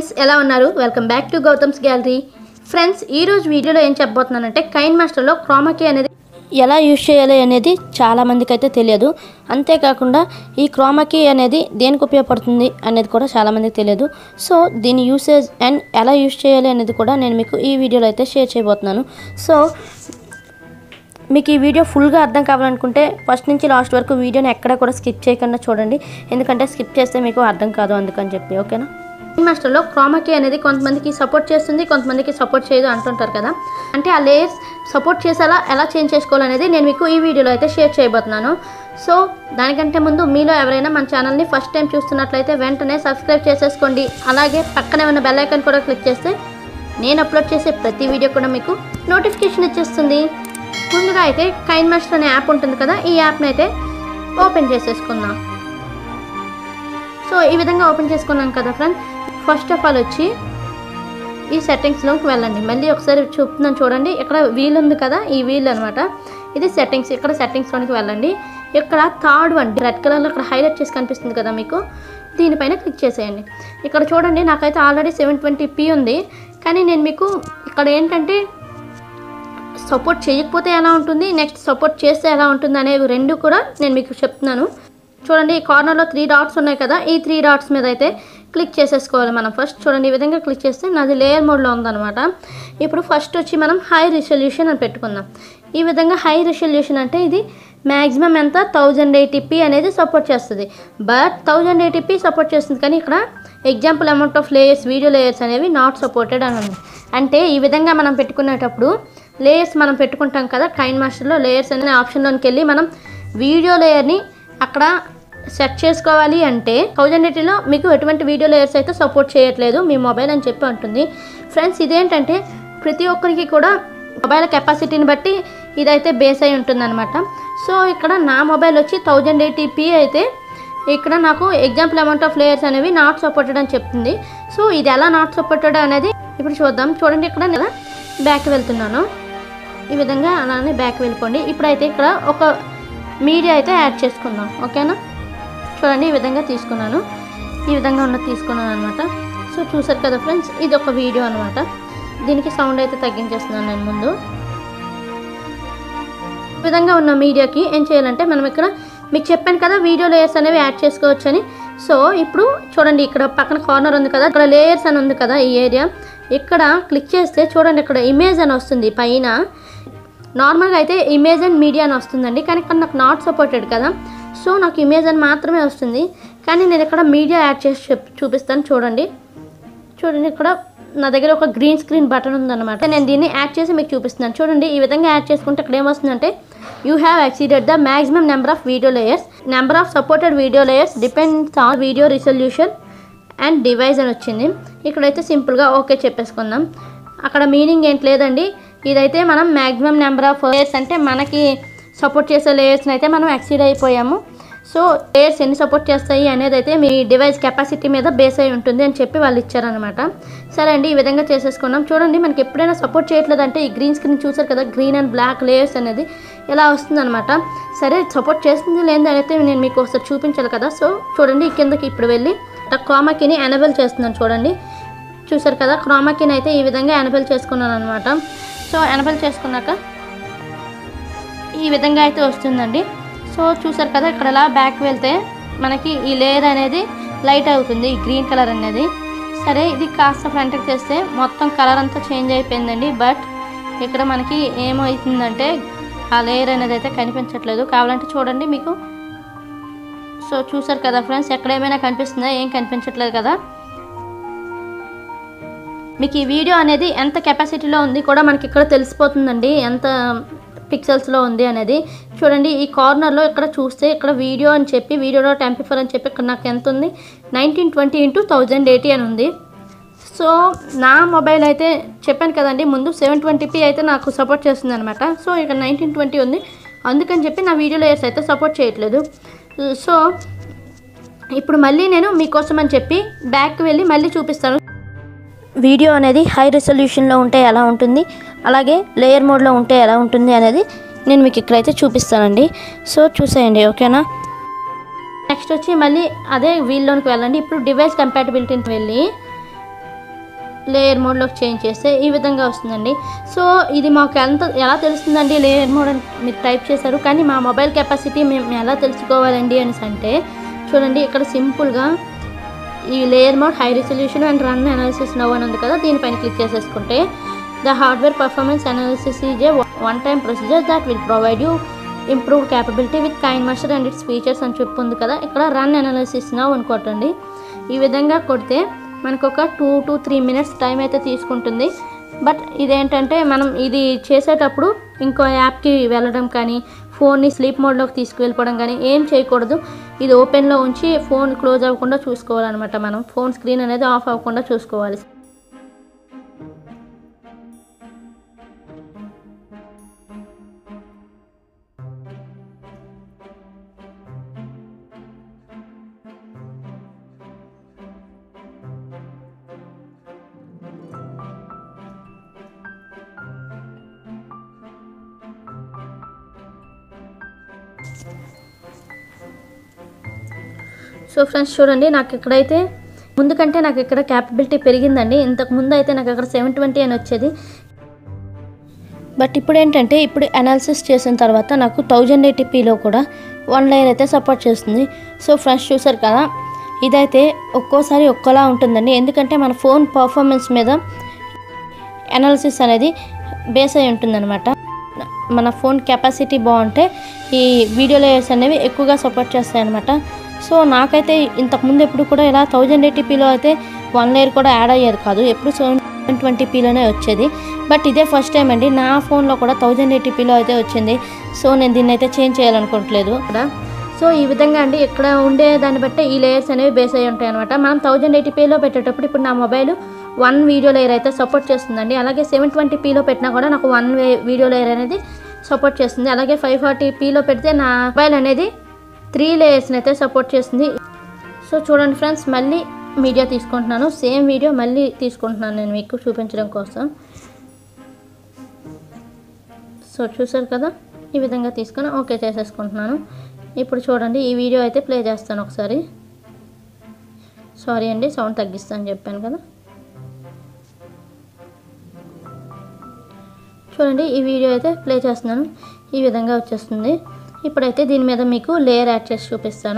friends ఎలా ఉన్నారు welcome back to Gautam's gallery friends ఈరోజు వీడియోలో ఏం చెప్పబోతున్నానంటే కైన్ మాస్టర్లో క్రోమాకీ అనేది ఎలా యూజ్ చేయాలి అనేది చాలా మందికి అయితే తెలియదు అంతేకాకుండా ఈ క్రోమాకీ అనేది దేనికి ఉపయోగపడుతుంది అనేది కూడా చాలా మందికి తెలియదు సో దీని యూసేజ్ అండ్ ఎలా యూజ్ చేయాలి అనేది కూడా నేను మీకు ఈ వీడియోలో అయితే షేర్ చేయబోతున్నాను సో మీకు ఈ వీడియో ఫుల్గా అర్థం కావాలనుకుంటే ఫస్ట్ నుంచి లాస్ట్ వరకు వీడియోని ఎక్కడ కూడా స్కిప్ చేయకుండా చూడండి ఎందుకంటే స్కిప్ చేస్తే మీకు అర్థం కాదు అందుకని చెప్పి ఓకేనా మాస్టర్లో క్రోమాకీ అనేది కొంతమందికి సపోర్ట్ చేస్తుంది కొంతమందికి సపోర్ట్ చేయదు అంటుంటారు కదా అంటే ఆ లేయర్స్ సపోర్ట్ చేసేలా ఎలా చేంజ్ చేసుకోవాలనేది నేను మీకు ఈ వీడియోలో అయితే షేర్ చేయబోతున్నాను సో దానికంటే ముందు మీలో ఎవరైనా మన ఛానల్ని ఫస్ట్ టైం చూస్తున్నట్లయితే వెంటనే సబ్స్క్రైబ్ చేసేసుకోండి అలాగే పక్కనే ఉన్న బెల్ ఐకాన్ కూడా క్లిక్ చేస్తే నేను అప్లోడ్ చేసే ప్రతి వీడియో కూడా మీకు నోటిఫికేషన్ ఇచ్చేస్తుంది ముందుగా అయితే కైన్ మాస్టర్ అనే యాప్ ఉంటుంది కదా ఈ యాప్ని అయితే ఓపెన్ చేసేసుకుందాం సో ఈ విధంగా ఓపెన్ చేసుకున్నాం కదా ఫ్రెండ్ ఫస్ట్ ఆఫ్ ఆల్ వచ్చి ఈ సెట్టింగ్స్లోకి వెళ్ళండి మళ్ళీ ఒకసారి చూపుతున్నాను చూడండి ఇక్కడ వీల్ ఉంది కదా ఈ వీల్ అనమాట ఇది సెట్టింగ్స్ ఇక్కడ సెట్టింగ్స్లోనికి వెళ్ళండి ఇక్కడ థర్డ్ వన్ రెడ్ కలర్లో ఇక్కడ హైలైట్ చేసి కనిపిస్తుంది కదా మీకు దీనిపైన క్లిక్ చేసేయండి ఇక్కడ చూడండి నాకైతే ఆల్రెడీ సెవెన్ ట్వంటీ పీ ఉంది కానీ నేను మీకు ఇక్కడ ఏంటంటే సపోర్ట్ చేయకపోతే ఎలా ఉంటుంది నెక్స్ట్ సపోర్ట్ చేస్తే ఎలా ఉంటుంది అనేవి రెండు కూడా నేను మీకు చెప్తున్నాను చూడండి ఈ కార్నర్లో త్రీ డాట్స్ ఉన్నాయి కదా ఈ త్రీ డాట్స్ మీద అయితే క్లిక్ చేసేసుకోవాలి మనం ఫస్ట్ చూడండి ఈ విధంగా క్లిక్ చేస్తే నాది లేయర్ మోడ్లో ఉందన్నమాట ఇప్పుడు ఫస్ట్ వచ్చి మనం హై రిజల్యూషన్ అని పెట్టుకుందాం ఈ విధంగా హై రిజల్యూషన్ అంటే ఇది మ్యాక్సిమం ఎంత థౌజండ్ ఎయిటీపీ అనేది సపోర్ట్ చేస్తుంది బట్ థౌజండ్ ఎయిటీపీ సపోర్ట్ చేస్తుంది కానీ ఇక్కడ example amount of layers video layers అనేవి నాట్ సపోర్టెడ్ అని ఉంది అంటే ఈ విధంగా మనం పెట్టుకునేటప్పుడు లేయర్స్ మనం పెట్టుకుంటాం కదా కైన్ మాస్టర్లో లేయర్స్ అనే ఆప్షన్లోకి వెళ్ళి మనం వీడియో లేయర్ని అక్కడ సెట్ చేసుకోవాలి అంటే థౌజండ్ ఎయిటీలో మీకు ఎటువంటి వీడియో లేయర్స్ అయితే సపోర్ట్ చేయట్లేదు మీ మొబైల్ అని చెప్పి అంటుంది ఫ్రెండ్స్ ఇదేంటంటే ప్రతి ఒక్కరికి కూడా మొబైల్ కెపాసిటీని బట్టి ఇదైతే బేస్ అయి ఉంటుందన్నమాట సో ఇక్కడ నా మొబైల్ వచ్చి థౌజండ్ ఎయిటీపీ అయితే ఇక్కడ నాకు ఎగ్జాంపుల్ అమౌంట్ ఆఫ్ లేయర్స్ అనేవి నాట్ సపోర్టెడ్ అని చెప్తుంది సో ఇది ఎలా నాట్ సపోర్టెడ్ అనేది ఇప్పుడు చూద్దాం చూడండి ఇక్కడ నేను బ్యాక్ వెళ్తున్నాను ఈ విధంగా అలానే బ్యాక్ వెళ్ళిపోండి ఇప్పుడైతే ఇక్కడ ఒక మీడియా అయితే యాడ్ చేసుకుందాం ఓకేనా చూడండి ఈ విధంగా తీసుకున్నాను ఈ విధంగా ఉన్నది తీసుకున్నాను అనమాట సో చూసారు కదా ఫ్రెండ్స్ ఇది ఒక వీడియో అనమాట దీనికి సౌండ్ అయితే తగ్గించేస్తున్నాను నేను ముందు ఈ విధంగా ఉన్న మీడియాకి ఏం చేయాలంటే మనం ఇక్కడ మీకు చెప్పాను కదా వీడియో లేయర్స్ అనేవి యాడ్ చేసుకోవచ్చు అని సో ఇప్పుడు చూడండి ఇక్కడ పక్కన కార్నర్ ఉంది కదా ఇక్కడ లేయర్స్ అని ఉంది కదా ఈ ఏరియా ఇక్కడ క్లిక్ చేస్తే చూడండి ఇక్కడ ఇమేజ్ అని వస్తుంది పైన నార్మల్గా అయితే ఇమేజ్ అండ్ మీడియా అని వస్తుందండి కానీ ఇక్కడ నాకు నాట్ సపోర్టెడ్ కదా సో నాకు ఇమేజ్ అని మాత్రమే వస్తుంది కానీ నేను ఇక్కడ మీడియా యాడ్ చేసి చెప్ చూపిస్తాను చూడండి చూడండి ఇక్కడ నా దగ్గర ఒక గ్రీన్ స్క్రీన్ బటన్ ఉందన్నమాట నేను దీన్ని యాడ్ చేసి మీకు చూపిస్తున్నాను చూడండి ఈ విధంగా యాడ్ చేసుకుంటే ఇక్కడ ఏమొస్తుందంటే you have exceeded the maximum number of video layers number of supported video layers depends on video resolution and device అని వచ్చింది ఇక్కడైతే సింపుల్గా ఓకే చెప్పేసుకుందాం అక్కడ మీనింగ్ ఏంటి లేదండి ఇదైతే మనం మ్యాక్సిమం నెంబర్ ఆఫ్ లేయర్స్ అంటే మనకి సపోర్ట్ చేసే లేయర్స్ని అయితే మనం ఎక్సీడ్ అయిపోయాము సో లేయర్స్ ఎన్ని సపోర్ట్ చేస్తాయి అనేది అయితే మీ డివైస్ కెపాసిటీ మీద బేస్ అయి ఉంటుంది అని చెప్పి వాళ్ళు ఇచ్చారనమాట సరే అండి ఈ విధంగా చేసేసుకున్నాం చూడండి మనకి ఎప్పుడైనా సపోర్ట్ చేయట్లేదంటే ఈ గ్రీన్ స్క్రీన్ చూసారు కదా గ్రీన్ అండ్ బ్లాక్ లేయర్స్ అనేది ఇలా వస్తుందన్నమాట సరే సపోర్ట్ చేస్తుంది లేదని అయితే నేను మీకు ఒకసారి చూపించాలి కదా సో చూడండి ఈ కిందకి ఇప్పుడు వెళ్ళి క్రోమాకీని ఎనబుల్ చేస్తున్నాను చూడండి చూసారు కదా క్రోమాకీని అయితే ఈ విధంగా ఎనబుల్ చేసుకున్నాను అనమాట సో ఎనబుల్ చేసుకున్నాక ఈ విధంగా అయితే వస్తుందండి సో చూసారు కదా ఇక్కడ ఇలా బ్యాక్ వెళ్తే మనకి ఈ లేయర్ అనేది లైట్ అవుతుంది ఈ గ్రీన్ కలర్ అనేది సరే ఇది కాస్త ఫ్రంట్కి తెస్తే మొత్తం కలర్ అంతా చేంజ్ అయిపోయిందండి బట్ ఇక్కడ మనకి ఏమవుతుందంటే ఆ లేయర్ అనేది అయితే కనిపించట్లేదు కావాలంటే చూడండి మీకు సో చూసారు కదా ఫ్రెండ్స్ ఎక్కడ ఏమైనా కనిపిస్తుందా ఏం కనిపించట్లేదు కదా మీకు ఈ వీడియో అనేది ఎంత కెపాసిటీలో ఉంది కూడా మనకి ఇక్కడ తెలిసిపోతుందండి ఎంత పిక్సెల్స్లో ఉంది అనేది చూడండి ఈ కార్నర్లో ఇక్కడ చూస్తే ఇక్కడ వీడియో అని చెప్పి వీడియోలో టెంపీ ఫోర్ అని చెప్పి ఇక్కడ నాకు ఎంత ఉంది nineteen twenty into thousand eighty అని ఉంది సో నా మొబైల్ అయితే చెప్పాను కదండి ముందు సెవెన్ ట్వంటీపీ అయితే నాకు సపోర్ట్ చేస్తుంది అనమాట సో ఇక్కడ నైన్టీన్ ట్వంటీ ఉంది అందుకని చెప్పి నా వీడియో లేయర్స్ అయితే సపోర్ట్ చేయట్లేదు సో ఇప్పుడు మళ్ళీ నేను మీకోసం అని చెప్పి బ్యాక్ వెళ్ళి మళ్ళీ చూపిస్తాను వీడియో అనేది హై రెజల్యూషన్లో ఉంటే ఎలా ఉంటుంది అలాగే లేయర్ మోడ్లో ఉంటే ఎలా ఉంటుంది అనేది నేను మీకు ఇక్కడైతే చూపిస్తానండి సో చూసేయండి ఓకేనా నెక్స్ట్ వచ్చి మళ్ళీ అదే వీల్లోనికి వెళ్ళండి ఇప్పుడు డివైస్ కంపాటబిలిటీకి వెళ్ళి లేయర్ మోడ్లోకి చేంజ్ చేస్తే ఈ విధంగా వస్తుందండి సో ఇది మాకు ఎంత ఎలా తెలుస్తుందండి లేయర్ మోడ్ అని మీరు టైప్ చేశారు కానీ మా మొబైల్ కెపాసిటీ మేము ఎలా తెలుసుకోవాలండి అనేసి అంటే చూడండి ఇక్కడ సింపుల్గా ఈ layer mode high resolution and run analysis now అని ఉంది కదా దీనిపైన క్లిక్ చేసేసుకుంటే the hardware performance analysis is a one time procedure that will provide you improved capability with KineMaster and its features అని చెప్పి ఉంది కదా ఇక్కడ రన్ అనాలిసిస్ నవ్ అని కొట్టండి ఈ విధంగా కొడితే మనకు ఒక two to three minutes time అయితే తీసుకుంటుంది బట్ ఇదేంటంటే మనం ఇది చేసేటప్పుడు ఇంకో యాప్కి వెళ్ళడం కానీ ఫోన్ని స్లీప్ మోడ్లోకి తీసుకువెళ్ళిపోవడం కానీ ఏం చేయకూడదు ఇది ఓపెన్లో ఉంచి ఫోన్ క్లోజ్ అవ్వకుండా చూసుకోవాలన్నమాట మనం ఫోన్ స్క్రీన్ అనేది ఆఫ్ అవ్వకుండా చూసుకోవాలి సో ఫ్రెండ్స్ చూడండి నాకు ఇక్కడైతే ముందు కంటే నాకు ఇక్కడ క్యాపబిలిటీ పెరిగిందండి ఇంతకు ముందు అయితే నాకు అక్కడ సెవెన్ ట్వంటీ అని వచ్చేది బట్ ఇప్పుడు ఏంటంటే ఇప్పుడు అనాలిసిస్ చేసిన తర్వాత నాకు థౌజండ్ ఎయిటీపీలో కూడా వన్ లేయర్ అయితే సపోర్ట్ చేస్తుంది సో ఫ్రెండ్స్ చూసారు కదా ఇదైతే ఒక్కోసారి ఒక్కోలా ఉంటుందండి ఎందుకంటే మన ఫోన్ పర్ఫార్మెన్స్ మీద అనాలిసిస్ అనేది బేస్ అయి ఉంటుందన్నమాట మన ఫోన్ కెపాసిటీ బాగుంటే ఈ వీడియో లేయర్స్ అనేవి ఎక్కువగా సపోర్ట్ చేస్తాయి అనమాట సో నాకైతే ఇంతకుముందు ఎప్పుడు కూడా ఇలా థౌజండ్ ఎయిటీపీలో అయితే వన్ లేయర్ కూడా యాడ్ అయ్యేది కాదు ఎప్పుడు సెవెన్ ట్వంటీ పీలోనే వచ్చేది బట్ ఇదే ఫస్ట్ టైం అండి నా ఫోన్లో కూడా థౌజండ్ ఎయిటీపీలో అయితే వచ్చింది సో నేను దీన్ని అయితే చేంజ్ చేయాలనుకోవట్లేదు ఇక్కడ సో ఈ విధంగా అండి ఇక్కడ ఉండే దాన్ని బట్టి ఈ లేయర్స్ అనేవి బేస్ అయి ఉంటాయి అనమాట మనం థౌజండ్ ఎయిటీపీలో పెట్టేటప్పుడు ఇప్పుడు నా మొబైల్ వన్ వీడియో లేయర్ అయితే సపోర్ట్ చేస్తుందండి అలాగే సెవెన్ ట్వంటీ పీలో పెట్టినా కూడా నాకు వన్ వీడియో లేయర్ అనేది సపోర్ట్ చేస్తుంది అలాగే ఫైవ్ ఫార్టీ పీలో పెడితే నా మొబైల్ అనేది త్రీ లేయర్స్ని అయితే సపోర్ట్ చేస్తుంది సో చూడండి ఫ్రెండ్స్ మళ్ళీ మీడియా తీసుకుంటున్నాను సేమ్ వీడియో మళ్ళీ తీసుకుంటున్నాను నేను మీకు చూపించడం కోసం సో చూసారు కదా ఈ విధంగా తీసుకొని ఓకే చేసేసుకుంటున్నాను ఇప్పుడు చూడండి ఈ వీడియో అయితే ప్లే చేస్తాను ఒకసారి సారీ అండి సౌండ్ తగ్గిస్తాను చెప్పాను కదా చూడండి ఈ వీడియో అయితే ప్లే చేస్తున్నాను ఈ విధంగా వచ్చేస్తుంది ఇప్పుడైతే దీని మీద మీకు లేయర్ యాడ్ చేసి చూపిస్తాను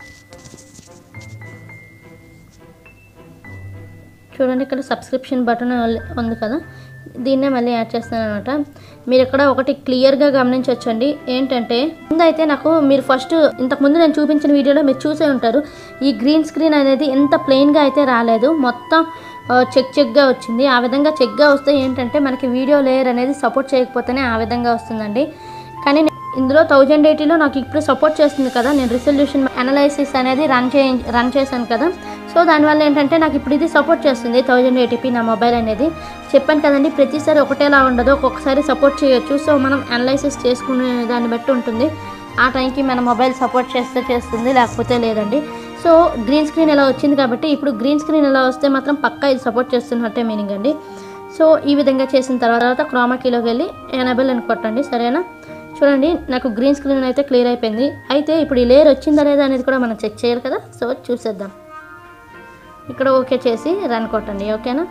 చూడండి ఇక్కడ సబ్స్క్రిప్షన్ బటన్ ఉంది కదా దీన్నే మళ్ళీ యాడ్ చేస్తాను అనమాట మీరు ఇక్కడ ఒకటి క్లియర్గా గమనించవచ్చండి ఏంటంటే ముందైతే నాకు మీరు ఫస్ట్ ఇంతకుముందు నేను చూపించిన వీడియోలో మీరు చూసే ఉంటారు ఈ గ్రీన్ స్క్రీన్ అనేది ఎంత ప్లెయిన్గా అయితే రాలేదు మొత్తం ఆ, చెక్ చెక్గా వచ్చింది ఆ విధంగా చెక్గా వస్తే ఏంటంటే మనకి వీడియో లేయర్ అనేది సపోర్ట్ చేయకపోతేనే ఆ విధంగా వస్తుందండి కానీ నే- ఇందులో థౌజండ్ ఎయిటీలో నాకు ఇప్పుడు సపోర్ట్ చేస్తుంది కదా నేను రిజల్యూషన్ అనాలైసిస్ అనేది రన్ చే రన్ చేశాను కదా సో దానివల్ల ఏంటంటే నాకు ఇప్పుడు ఇది సపోర్ట్ చేస్తుంది థౌజండ్ ఎయిటీపీ నా మొబైల్ అనేది చెప్పాను కదండి ప్రతిసారి ఒకటేలా ఉండదు ఒక్కొక్కసారి సపోర్ట్ చేయొచ్చు సో మనం అనలైసిస్ చేసుకునే దాన్ని బట్టి ఉంటుంది ఆ టైంకి మన మొబైల్ సపోర్ట్ చేస్తే చేస్తుంది లేకపోతే లేదండి సో గ్రీన్ స్క్రీన్ ఎలా వచ్చింది కాబట్టి ఇప్పుడు గ్రీన్ స్క్రీన్ ఎలా వస్తే మాత్రం పక్కా ఇది సపోర్ట్ చేస్తున్నట్టే మీనింగ్ అండి సో ఈ విధంగా చేసిన తర్వాత క్రోమాకీలోకి వెళ్ళి ఎనబుల్ అని కొట్టండి సరేనా చూడండి నాకు గ్రీన్ స్క్రీన్ అయితే క్లియర్ అయిపోయింది అయితే ఇప్పుడు ఈ లేయర్ వచ్చిందా లేదా అనేది కూడా మనం చెక్ చేయాలి కదా సో చూసేద్దాం ఇక్కడ ఓకే చేసి రన్ కొట్టండి ఓకేనా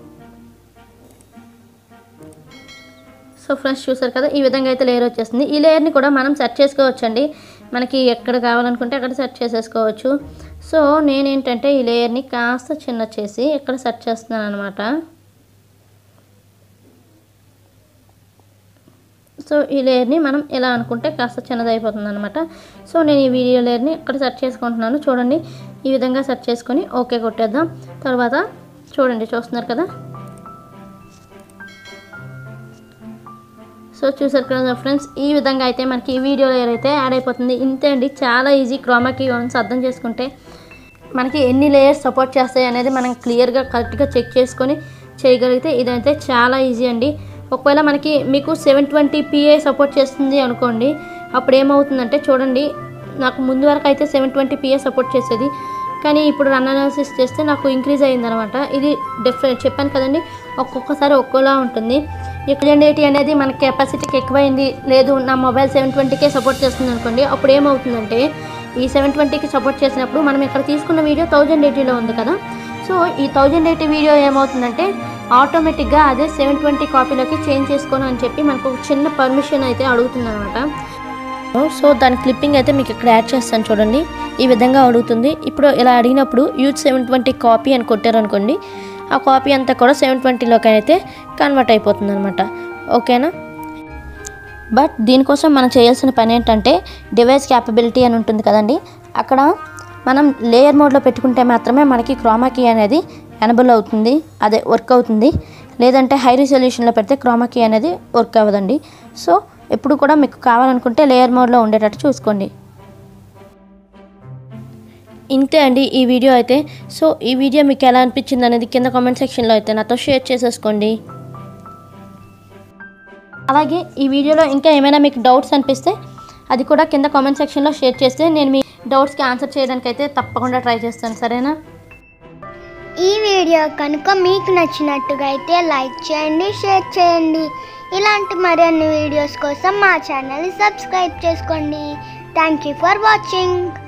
సో ఫ్రెండ్స్ చూసారు కదా ఈ విధంగా అయితే లేయర్ వచ్చేస్తుంది ఈ లేయర్ని కూడా మనం సెర్చ్ చేసుకోవచ్చండి మనకి ఎక్కడ కావాలనుకుంటే అక్కడ సెర్చ్ చేసేసుకోవచ్చు సో నేనేంటంటే ఈ లేయర్ని కాస్త చిన్న చేసి ఇక్కడ సెర్చ్ చేస్తున్నాను అనమాట సో ఈ లేయర్ని మనం ఎలా అనుకుంటే కాస్త చిన్నది అయిపోతుంది అనమాట సో నేను ఈ వీడియో లేయర్ని ఇక్కడ సెర్చ్ చేసుకుంటున్నాను చూడండి ఈ విధంగా సెర్చ్ చేసుకొని ఓకే కొట్టేద్దాం తర్వాత చూడండి చూస్తున్నారు కదా సో చూసారు కదా ఫ్రెండ్స్ ఈ విధంగా అయితే మనకి ఈ వీడియో లేయర్ అయితే యాడ్ అయిపోతుంది ఇంతే అండి చాలా ఈజీ క్రోమాకి వన్స్ అర్థం చేసుకుంటే మనకి ఎన్ని లేయర్స్ సపోర్ట్ చేస్తాయి అనేది మనం క్లియర్గా కరెక్ట్గా చెక్ చేసుకొని చేయగలిగితే ఇదైతే చాలా ఈజీ అండి ఒకవేళ మనకి మీకు సెవెన్ ట్వంటీ పిఏ సపోర్ట్ చేస్తుంది అనుకోండి అప్పుడు ఏమవుతుందంటే చూడండి నాకు ముందు వరకు అయితే సెవెన్ ట్వంటీ పిఏ సపోర్ట్ చేసేది కానీ ఇప్పుడు రన్ అనాలిసిస్ చేస్తే నాకు ఇంక్రీజ్ అయిందనమాట ఇది డిఫరెంట్ చెప్పాను కదండి ఒక్కొక్కసారి ఒక్కోలా ఉంటుంది ఇక్కడ ఎయిటీ అనేది మన కెపాసిటీకి ఎక్కువైంది లేదు నా మొబైల్ సెవెన్ ట్వంటీకే సపోర్ట్ చేస్తుంది అనుకోండి అప్పుడు ఏమవుతుందంటే ఈ సెవెన్ ట్వంటీకి సపోర్ట్ చేసినప్పుడు మనం ఇక్కడ తీసుకున్న వీడియో థౌజండ్ ఎయిటీలో ఉంది కదా సో ఈ థౌజండ్ ఎయిటీ వీడియో ఏమవుతుందంటే ఆటోమేటిక్గా అదే సెవెన్ ట్వంటీ కాపీలోకి చేంజ్ చేసుకోను అని చెప్పి మనకు ఒక చిన్న పర్మిషన్ అయితే అడుగుతుంది అనమాట సో దాని క్లిప్పింగ్ అయితే మీకు ఇక్కడ యాడ్ చేస్తాను చూడండి ఈ విధంగా అడుగుతుంది ఇప్పుడు ఇలా అడిగినప్పుడు యూజ్ సెవెన్ ట్వంటీ కాపీ అని కొట్టారనుకోండి ఆ కాపీ అంతా కూడా సెవెన్ ట్వంటీలోకి అయితే కన్వర్ట్ అయిపోతుంది అనమాట ఓకేనా బట్ దీనికోసం మనం చేయాల్సిన పని ఏంటంటే డివైస్ క్యాపబిలిటీ అని ఉంటుంది కదండి అక్కడ మనం లేయర్ మోడ్లో పెట్టుకుంటే మాత్రమే మనకి క్రోమాకీ అనేది ఎనబుల్ అవుతుంది అదే వర్క్ అవుతుంది లేదంటే హై రిజల్యూషన్లో పెడితే క్రోమాకీ అనేది వర్క్ అవ్వదండి సో ఎప్పుడు కూడా మీకు కావాలనుకుంటే లేయర్ మోడ్లో ఉండేటట్టు చూసుకోండి ఇంతే అండి ఈ వీడియో అయితే సో ఈ వీడియో మీకు ఎలా అనిపించింది అనేది కింద కామెంట్ సెక్షన్లో అయితే నాతో షేర్ చేసేసుకోండి అలాగే ఈ వీడియోలో ఇంకా ఏమైనా మీకు డౌట్స్ అనిపిస్తే అది కూడా కింద కామెంట్ సెక్షన్లో షేర్ చేస్తే నేను మీ డౌట్స్కి ఆన్సర్ చేయడానికి అయితే తప్పకుండా ట్రై చేస్తాను సరేనా ఈ వీడియో కనుక మీకు నచ్చినట్టుగా అయితే లైక్ చేయండి షేర్ చేయండి ఇలాంటి మరిన్ని వీడియోస్ కోసం మా ఛానల్ని సబ్స్క్రైబ్ చేసుకోండి థ్యాంక్ యూ ఫర్ వాచింగ్